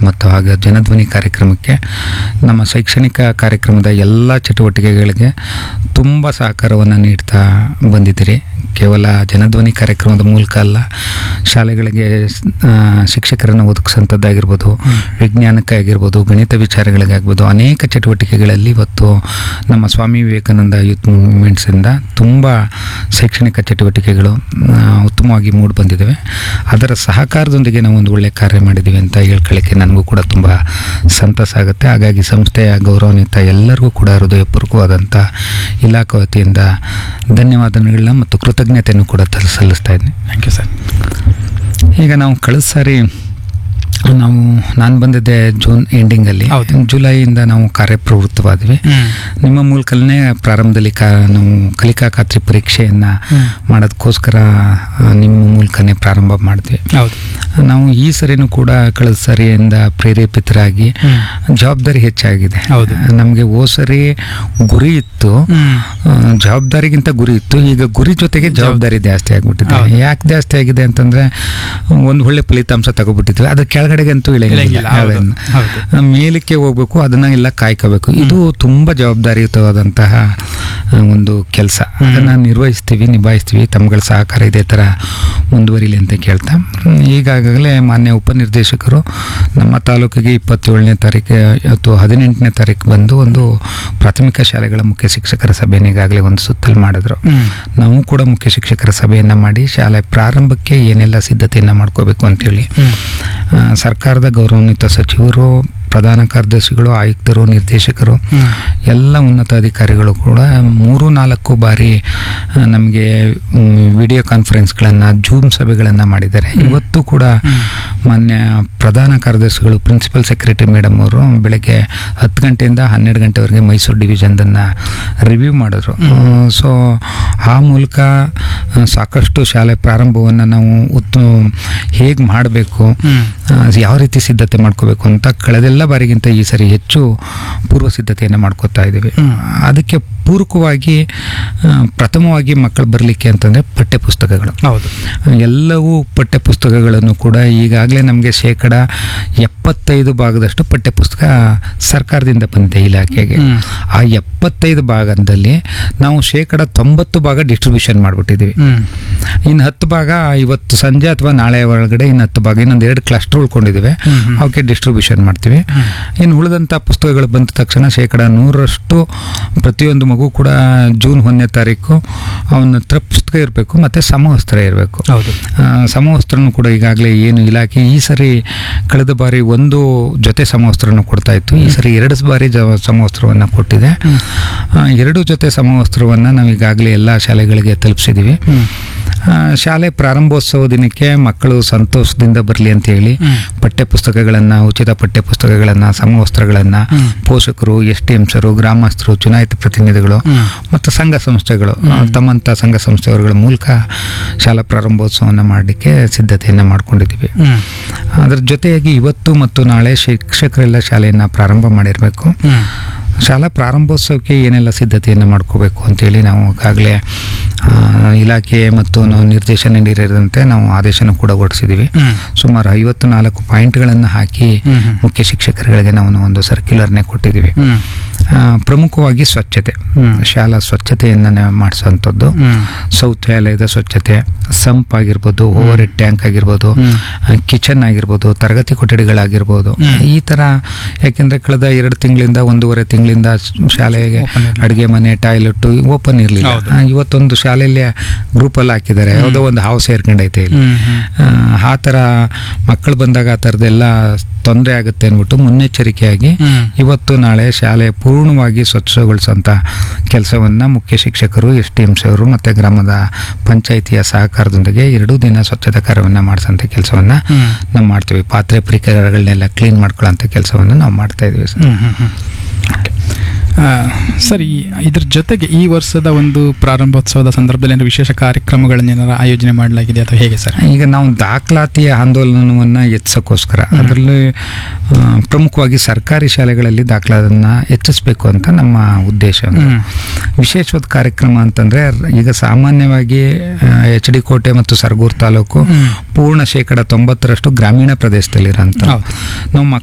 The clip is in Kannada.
ಮತ್ತು ಹಾಗೆ ಜನಧ್ವನಿ ಕಾರ್ಯಕ್ರಮಕ್ಕೆ ನಮ್ಮ ಶೈಕ್ಷಣಿಕ ಕಾರ್ಯಕ್ರಮದ ಎಲ್ಲ ಚಟುವಟಿಕೆಗಳಿಗೆ ತುಂಬ ಸಹಕಾರವನ್ನು ನೀಡ್ತಾ ಬಂದಿದ್ದೀರಿ ಕೇವಲ ಜನಧ್ವನಿ ಕಾರ್ಯಕ್ರಮದ ಮೂಲಕ ಅಲ್ಲ ಶಾಲೆಗಳಿಗೆ ಆ, ಶಿಕ್ಷಕರನ್ನು ಒದಗಿಸೋಂಥದ್ದಾಗಿರ್ಬೋದು ವಿಜ್ಞಾನಕ್ಕೆ ಆಗಿರ್ಬೋದು ಗಣಿತ ವಿಚಾರಗಳಿಗಾಗ್ಬೋದು ಅನೇಕ ಚಟುವಟಿಕೆಗಳಲ್ಲಿ ಇವತ್ತು ನಮ್ಮ ಸ್ವಾಮಿ ವಿವೇಕಾನಂದ ಯೂತ್ ಮೂವ್ಮೆಂಟ್ಸಿಂದ ತುಂಬ ಶೈಕ್ಷಣಿಕ ಚಟುವಟಿಕೆಗಳು ಆ, ಉತ್ತಮವಾಗಿ ಮೂಡಿ ಬಂದಿದ್ದಾವೆ ಅದರ ಸಹಕಾರದೊಂದಿಗೆ ನಾವು ಒಂದು ಒಳ್ಳೆಯ ಕಾರ್ಯ ಮಾಡಿದ್ದೀವಿ ಅಂತ ಹೇಳ್ಕೊಳ್ಳಿಕ್ಕೆ ನನಗೂ ಕೂಡ ತುಂಬ ಸಂತಸ ಆಗುತ್ತೆ ಹಾಗಾಗಿ ಸಂಸ್ಥೆಯ ಗೌರವಾನ್ವಿತ ಎಲ್ಲರಿಗೂ ಕೂಡ ಹೃದಯಪೂರ್ವಕವಾದಂಥ ಇಲಾಖೆ ವತಿಯಿಂದ ಧನ್ಯವಾದಗಳನ್ನ ಮತ್ತು ಕೃತಜ್ಞತೆಯನ್ನು ಕೂಡ ತ- ಸಲ್ಲಿಸ್ತಾ ಇದ್ದೀನಿ ಥ್ಯಾಂಕ್ ಯು ಸರ್ ಈಗ ನಾವು ಕಳೆದ ಸಾರಿ ನಾವು ನಾನು ಬಂದಿದ್ದೆ ಜೂನ್ ಎಂಡಿಂಗಲ್ಲಿ ಹೌದು. ಜುಲೈಯಿಂದ ನಾವು ಕಾರ್ಯಪ್ರವೃತ್ತವಾದ್ವಿ ನಿಮ್ಮ ಮೂಲಕನೇ ಪ್ರಾರಂಭದಲ್ಲಿ ಕಾ ನಾವು ಕಲಿಕಾ ಖಾತ್ರಿ ಪರೀಕ್ಷೆಯನ್ನು ಹ್ಮ್. ಮಾಡೋದಕ್ಕೋಸ್ಕರ ಆ, ನಿಮ್ಮ ಮೂಲಕನೇ ಪ್ರಾರಂಭ ಮಾಡಿದ್ವಿ ಹೌದು ನಾವು ಈ ಸರಿನೂ ಕೂಡ ಕಳೆದ ಸರಿಯಿಂದ ಪ್ರೇರೇಪಿತರಾಗಿ ಜವಾಬ್ದಾರಿ ಹೆಚ್ಚಾಗಿದೆ ಹೌದು. ನಮಗೆ ಓ ಸರಿ ಗುರಿ ಇತ್ತು ಹ್ಮ್. ಆ, ಜವಾಬ್ದಾರಿಗಿಂತ ಗುರಿ ಇತ್ತು ಈಗ ಗುರಿ ಜೊತೆಗೆ ಜವಾಬ್ದಾರಿ ಜಾಸ್ತಿ ಆಗ್ಬಿಟ್ಟಿದೆ ಹೌದು. ಯಾಕೆ ಜಾಸ್ತಿ ಆಗಿದೆ ಅಂತಂದ್ರೆ ಒಂದು ಒಳ್ಳೆ ಫಲಿತಾಂಶ ತಗೊಬಿಟ್ಟಿದ್ವಿ ಅದು ಕೆಳಗಡೆಗಂತೂ ಇಳಂಗಿಲ್ಲ, ಇಳಂಗಿಲ್ಲ ಹೌದು, ಯಾವ್ದನ್ನು. ಹೌದು. ಆ, ಮೇಲಕ್ಕೆ ಹೋಗ್ಬೇಕು ಅದನ್ನ ಎಲ್ಲ ಕಾಯ್ಕೋಬೇಕು ಇದು ತುಂಬಾ ಜವಾಬ್ದಾರಿಯುತವಾದಂತಹ ಆ, ಒಂದು ಕೆಲಸ ಅದನ್ನ ನಿರ್ವಹಿಸ್ತೀವಿ ನಿಭಾಯಿಸ್ತೀವಿ ತಮ್ಗಳ ಸಹಕಾರ ಇದೇ ತರ ಮುಂದುವರಿಲಿ ಅಂತ ಕೇಳ್ತಾ ಹ್ಮ್, ಈಗಾಗಲೇ ಮಾನ್ಯ ಉಪನಿರ್ದೇಶಕರು ನಮ್ಮ ತಾಲೂಕಿಗೆ ಇಪ್ಪತ್ತೇಳನೇ ತಾರೀಕು ಅಥವಾ ಹದಿನೆಂಟನೇ ತಾರೀಕು ಬಂದು ಒಂದು ಪ್ರಾಥಮಿಕ ಶಾಲೆಗಳ ಮುಖ್ಯ ಶಿಕ್ಷಕರ ಸಭೆಯನ್ನು ಈಗಾಗಲೇ ಒಂದು ಸುತ್ತಲು ಮಾಡಿದ್ರು ಹ್ಮ್. ನಾವು ಕೂಡ ಮುಖ್ಯ ಶಿಕ್ಷಕರ ಸಭೆಯನ್ನು ಮಾಡಿ ಶಾಲೆ ಪ್ರಾರಂಭಕ್ಕೆ ಏನೆಲ್ಲ ಸಿದ್ಧತೆಯನ್ನು ಮಾಡ್ಕೋಬೇಕು ಅಂತೇಳಿ ಹ್ಮ್. ಆ, ಸರ್ಕಾರದ ಗೌರವಾನ್ವಿತ ಸಚಿವರು ಪ್ರಧಾನ ಕಾರ್ಯದರ್ಶಿಗಳು ಆಯುಕ್ತರು ನಿರ್ದೇಶಕರು ಹ್ಮ್. ಎಲ್ಲ ಉನ್ನತ ಅಧಿಕಾರಿಗಳು ಕೂಡ ಮೂರು ನಾಲ್ಕು ಬಾರಿ ನಮಗೆ ವಿಡಿಯೋ ಕಾನ್ಫರೆನ್ಸ್ಗಳನ್ನು ಜೂಮ್ ಸಭೆಗಳನ್ನು ಮಾಡಿದ್ದಾರೆ ಇವತ್ತು ಕೂಡ ಮಾನ್ಯ ಪ್ರಧಾನ ಕಾರ್ಯದರ್ಶಿಗಳು ಪ್ರಿನ್ಸಿಪಲ್ ಸೆಕ್ರೆಟರಿ ಮೇಡಮ್ ಅವರು ಬೆಳಗ್ಗೆ ಹತ್ತು ಗಂಟೆಯಿಂದ ಹನ್ನೆರಡು ಗಂಟೆವರೆಗೆ ಮೈಸೂರು ಡಿವಿಷನ್ದನ್ನು ರಿವ್ಯೂ ಮಾಡಿದ್ರು ಸೊ ಆ ಮೂಲಕ ಆ, ಸಾಕಷ್ಟು ಶಾಲೆ ಪ್ರಾರಂಭವನ್ನು ನಾವು ಉತ್ತ ಹೇಗೆ ಮಾಡಬೇಕು ಹ್ಮ್. ಯಾವ ರೀತಿ ಸಿದ್ಧತೆ ಮಾಡ್ಕೋಬೇಕು ಅಂತ ಕಳೆದೆಲ್ಲ ಬಾರಿಗಿಂತ ಈ ಸರಿ ಹೆಚ್ಚು ಪೂರ್ವ ಸಿದ್ಧತೆಯನ್ನು ಮಾಡ್ಕೋತಾ ಇದ್ದೀವಿ ಹ್ಮ್. ಅದಕ್ಕೆ ಪೂರಕವಾಗಿ ಆ, ಪ್ರಥಮವಾಗಿ ಮಕ್ಕಳು ಬರಲಿಕ್ಕೆ ಅಂತಂದರೆ ಪಠ್ಯಪುಸ್ತಕಗಳು ಹೌದು ಎಲ್ಲವೂ ಪಠ್ಯಪುಸ್ತಕಗಳನ್ನು ಕೂಡ ಈಗಾಗಲೇ ನಮಗೆ ಶೇಕಡ ಎಪ್ಪತ್ತೈದು ಭಾಗದಷ್ಟು ಪಠ್ಯಪುಸ್ತಕ ಸರ್ಕಾರದಿಂದ ಬಂದಿದೆ ಇಲಾಖೆಗೆ ಹ್ಮ್. ಆ ಎಪ್ಪತ್ತೈದು ಭಾಗದಲ್ಲಿ ನಾವು ಶೇಕಡ ತೊಂಬತ್ತು ಭಾಗ ಡಿಸ್ಟ್ರಿಬ್ಯೂಷನ್ ಮಾಡಿಬಿಟ್ಟಿದ್ದೀವಿ ಹ್ಮ್. ಇನ್ನು ಹತ್ತು ಭಾಗ ಇವತ್ತು ಸಂಜೆ ಅಥವಾ ನಾಳೆ ಒಳಗಡೆ ಇನ್ನು ಹತ್ತು ಭಾಗ ಇನ್ನೊಂದು ಎರಡು ಕ್ಲಸ್ಟರ್ ಉಳ್ಕೊಂಡಿದ್ದೀವಿ ಹ್ಮ್, ಹ್ಮ್. ಅವಕ್ಕೆ ಡಿಸ್ಟ್ರಿಬ್ಯೂಷನ್ ಮಾಡ್ತೀವಿ ಇನ್ನು ಉಳಿದಂಥ ಪುಸ್ತಕಗಳು ಬಂದ ತಕ್ಷಣ ಶೇಕಡ ನೂರರಷ್ಟು ಪ್ರತಿಯೊಂದು ಮಗು ಕೂಡ ಜೂನ್ ಒಂದನೇ ತಾರೀಕು ಅವನ ಹತ್ರ ಪುಸ್ತಕ ಇರಬೇಕು ಮತ್ತು ಸಮವಸ್ತ್ರ ಇರಬೇಕು ಹೌದು ಸಮವಸ್ತ್ರನೂ ಕೂಡ ಈಗಾಗಲೇ ಏನು ಇಲಾಖೆ ಈ ಸರಿ ಕಳೆದ ಬಾರಿ ಒಂದು ಜೊತೆ ಸಮವಸ್ತ್ರನ ಕೊಡ್ತಾ ಇತ್ತು ಈ ಸರಿ ಎರಡು ಬಾರಿ ಜ ಸಮವಸ್ತ್ರವನ್ನು ಕೊಟ್ಟಿದೆ ಆ, ಎರಡು ಜೊತೆ ಸಮವಸ್ತ್ರವನ್ನು ನಾವು ಈಗಾಗಲೇ ಎಲ್ಲ ಶಾಲೆಗಳಿಗೆ ತಲುಪಿಸಿದ್ದೀವಿ ಹ್ಮ್. ಆ, ಶಾಲೆ ಪ್ರಾರಂಭೋತ್ಸವ ದಿನಕ್ಕೆ ಮಕ್ಕಳು ಸಂತೋಷದಿಂದ ಬರಲಿ ಅಂತ ಹೇಳಿ ಹ್ಮ್. ಪಠ್ಯಪುಸ್ತಕಗಳನ್ನು ಉಚಿತ ಪಠ್ಯಪುಸ್ತಕಗಳನ್ನು ಸಮವಸ್ತ್ರಗಳನ್ನು ಹ್ಮ್. ಪೋಷಕರು ಎಸ್ ಟಿ ಎಮ್ಸರು ಗ್ರಾಮಸ್ಥರು ಚುನಾಯಿತ ಪ್ರತಿನಿಧಿಗಳು ಹ್ಮ್. ಮತ್ತು ಸಂಘ ಸಂಸ್ಥೆಗಳು ಆ, ತಮ್ಮಂಥ ಸಂಘ ಸಂಸ್ಥೆಯವರುಗಳ ಮೂಲಕ ಶಾಲಾ ಪ್ರಾರಂಭೋತ್ಸವವನ್ನು ಮಾಡಲಿಕ್ಕೆ ಸಿದ್ಧತೆಯನ್ನು ಮಾಡ್ಕೊಂಡಿದ್ದೀವಿ ಹ್ಮ್. ಅದರ ಜೊತೆಯಾಗಿ ಇವತ್ತು ಮತ್ತು ನಾಳೆ ಶಿಕ್ಷಕರೆಲ್ಲ ಶಾಲೆಯನ್ನು ಪ್ರಾರಂಭ ಮಾಡಿರಬೇಕು ಹ್ಮ್. ಶಾಲಾ ಪ್ರಾರಂಭೋತ್ಸವಕ್ಕೆ ಏನೆಲ್ಲ ಸಿದ್ಧತೆಯನ್ನು ಮಾಡ್ಕೋಬೇಕು ಅಂತೇಳಿ ನಾವು ಈಗಾಗಲೇ ಆ, ಇಲಾಖೆ ಮತ್ತು ನಾವು ನಿರ್ದೇಶನ ನೀಡಿದಂತೆ ನಾವು ಆದೇಶನ ಕೂಡ ಹೊರಡಿಸಿದ್ದೀವಿ ಹ್ಮ್. ಸುಮಾರು ಐವತ್ತು ನಾಲ್ಕು ಪಾಯಿಂಟ್ಗಳನ್ನು ಹಾಕಿ ಹ್ಮ್, ಹ್ಮ್. ಮುಖ್ಯ ಶಿಕ್ಷಕರುಗಳಿಗೆ ನಾವು ಒಂದು ಸರ್ಕ್ಯುಲರ್ನೇ ಕೊಟ್ಟಿದ್ದೀವಿ ಹ್ಮ್. ಆ, ಪ್ರಮುಖವಾಗಿ ಸ್ವಚ್ಛತೆ ಹ್ಮ್. ಶಾಲಾ ಸ್ವಚ್ಛತೆಯನ್ನು ಮಾಡಿಸುವಂಥದ್ದು ಹ್ಮ್. ಶೌಚಾಲಯದ ಸ್ವಚ್ಛತೆ ಸಂಪ್ ಆಗಿರ್ಬೋದು ಓವರ್ ಹೆಡ್ ಟ್ಯಾಂಕ್ ಆಗಿರ್ಬೋದು ಹ್ಮ್. ಕಿಚನ್ ಆಗಿರ್ಬೋದು ತರಗತಿ ಕೊಠಡಿಗಳಾಗಿರ್ಬೋದು ಹ್ಮ್. ಈ ಥರ ಯಾಕೆಂದರೆ ಕಳೆದ ಎರಡು ತಿಂಗಳಿಂದ ಒಂದೂವರೆ ತಿಂಗಳಿಂದ ಶಾಲೆಗೆ Open ಇರ್ಲಿಲ್ಲ. ಅಡುಗೆ ಮನೆ ಟಾಯ್ಲೆಟ್ ಓಪನ್ ಇರಲಿಲ್ಲ ಹೌದು. ಇವತ್ತೊಂದು ಶಾಲೆಯಲ್ಲಿ ಗ್ರೂಪಲ್ಲಿ ಹಾಕಿದ್ದಾರೆ ಯಾವುದೋ ಒಂದು ಹಾವು ಸೇರ್ಕೊಂಡೈತೆ ಇಲ್ಲಿ ಹ್ಮ್. ಹ್ಮ್. ಆ, ಆ ಥರ ಮಕ್ಕಳು ಬಂದಾಗ ಆ ಥರದ್ದೆಲ್ಲ ತೊಂದರೆ ಆಗುತ್ತೆ ಅಂದ್ಬಿಟ್ಟು ಮುನ್ನೆಚ್ಚರಿಕೆಯಾಗಿ ಹ್ಮ್. ಇವತ್ತು ನಾಳೆ ಶಾಲೆ ಪೂರ್ಣವಾಗಿ ಸ್ವಚ್ಛಗೊಳಿಸುವಂಥ ಕೆಲಸವನ್ನು ಮುಖ್ಯ ಶಿಕ್ಷಕರು ಎಸ್ ಟಿ ಎಮ್ ಸಿ ಅವರು ಮತ್ತು ಗ್ರಾಮದ ಪಂಚಾಯಿತಿಯ ಸಹಕಾರದೊಂದಿಗೆ ಎರಡೂ ದಿನ ಸ್ವಚ್ಛತಾ ಕಾರ್ಯವನ್ನು ಮಾಡಿಸೋಂಥ ಕೆಲಸವನ್ನು ಹ್ಮ್. ನಾವು ಮಾಡ್ತೀವಿ ಪಾತ್ರೆ ಪರಿಕರಗಳನ್ನೆಲ್ಲ ಕ್ಲೀನ್ ಮಾಡ್ಕೊಳ್ಳೋಂಥ ಕೆಲಸವನ್ನು ನಾವು ಮಾಡ್ತಾ ಇದ್ದೀವಿ ಸರ್ ಹ್ಮ್, ಹ್ಮ್, ಹ್ಮ್. Okay. ಆ, ಸರಿ ಇದ್ರ ಜೊತೆಗೆ ಈ ವರ್ಷದ ಒಂದು ಪ್ರಾರಂಭೋತ್ಸವದ ಸಂದರ್ಭದಲ್ಲಿ ಏನಾದ್ರು ವಿಶೇಷ ಕಾರ್ಯಕ್ರಮಗಳನ್ನೇನಾರ ಆಯೋಜನೆ ಮಾಡಲಾಗಿದೆ ಅಥವಾ ಹೇಗೆ ಸರ್ ಈಗ ನಾವು ದಾಖಲಾತಿಯ ಆಂದೋಲನವನ್ನು ಹೆಚ್ಚಿಸೋಕ್ಕೋಸ್ಕರ ಅದರಲ್ಲಿ ಆ, ಪ್ರಮುಖವಾಗಿ ಸರ್ಕಾರಿ ಶಾಲೆಗಳಲ್ಲಿ ದಾಖಲಾತಿಯನ್ನು ಹೆಚ್ಚಿಸಬೇಕು ಅಂತ ನಮ್ಮ ಉದ್ದೇಶ ಹ್ಮ್. ವಿಶೇಷವಾದ ಕಾರ್ಯಕ್ರಮ ಅಂತಂದರೆ ಈಗ ಸಾಮಾನ್ಯವಾಗಿ ಎಚ್ ಡಿ ಕೋಟೆ ಮತ್ತು ಸರಗೂರು ತಾಲೂಕು ಹ್ಮ್. ಪೂರ್ಣ ಶೇಕಡ ತೊಂಬತ್ತರಷ್ಟು ಗ್ರಾಮೀಣ ಪ್ರದೇಶದಲ್ಲಿರೋಂಥ ಹೌದು. ನಾವು